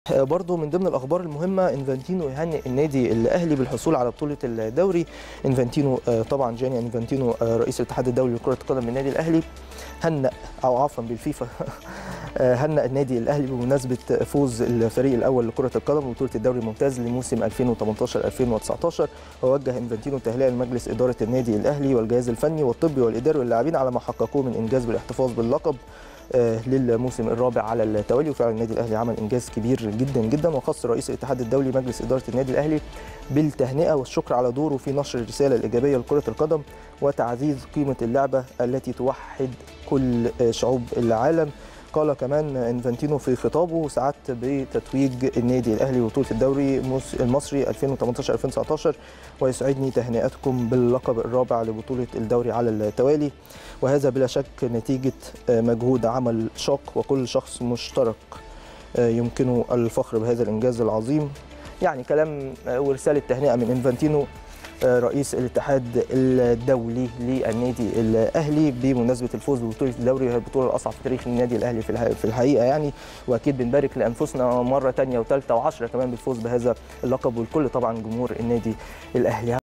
برضو من ضمن الاخبار المهمه انفانتينو يهنئ النادي الاهلي بالحصول على بطوله الدوري انفانتينو طبعا جاني انفانتينو رئيس الاتحاد الدولي لكره القدم النادي الاهلي هنأ او عفوا بالفيفا هنأ النادي الاهلي بمناسبه فوز الفريق الاول لكره القدم ببطوله الدوري الممتاز لموسم 2018 2019 ووجه انفانتينو تهنئه لمجلس اداره النادي الاهلي والجهاز الفني والطبي والاداري واللاعبين على ما حققوه من انجاز بالاحتفاظ باللقب للموسم الرابع على التوالي وفعلا النادي الاهلي عمل انجاز كبير جدا جدا وخص رئيس الاتحاد الدولي مجلس اداره النادي الاهلي بالتهنئه والشكر على دوره في نشر الرساله الايجابيه لكره القدم وتعزيز قيمه اللعبه التي توحد كل شعوب العالم قال كمان انفانتينو في خطابه سعدت بتتويج النادي الاهلي ببطوله الدوري المصري 2018 2019 ويسعدني تهنئتكم باللقب الرابع لبطوله الدوري على التوالي وهذا بلا شك نتيجه مجهود عمل شاق وكل شخص مشترك يمكنه الفخر بهذا الانجاز العظيم يعني كلام ورساله تهنئه من انفانتينو رئيس الاتحاد الدولي للنادي الاهلي بمناسبه الفوز ببطوله الدوري وهي البطوله الاصعب في تاريخ النادي الاهلي في الحقيقه يعني واكيد بنبارك لانفسنا مره ثانيه وثالثه وعشره كمان بالفوز بهذا اللقب والكل طبعا جمهور النادي الاهلي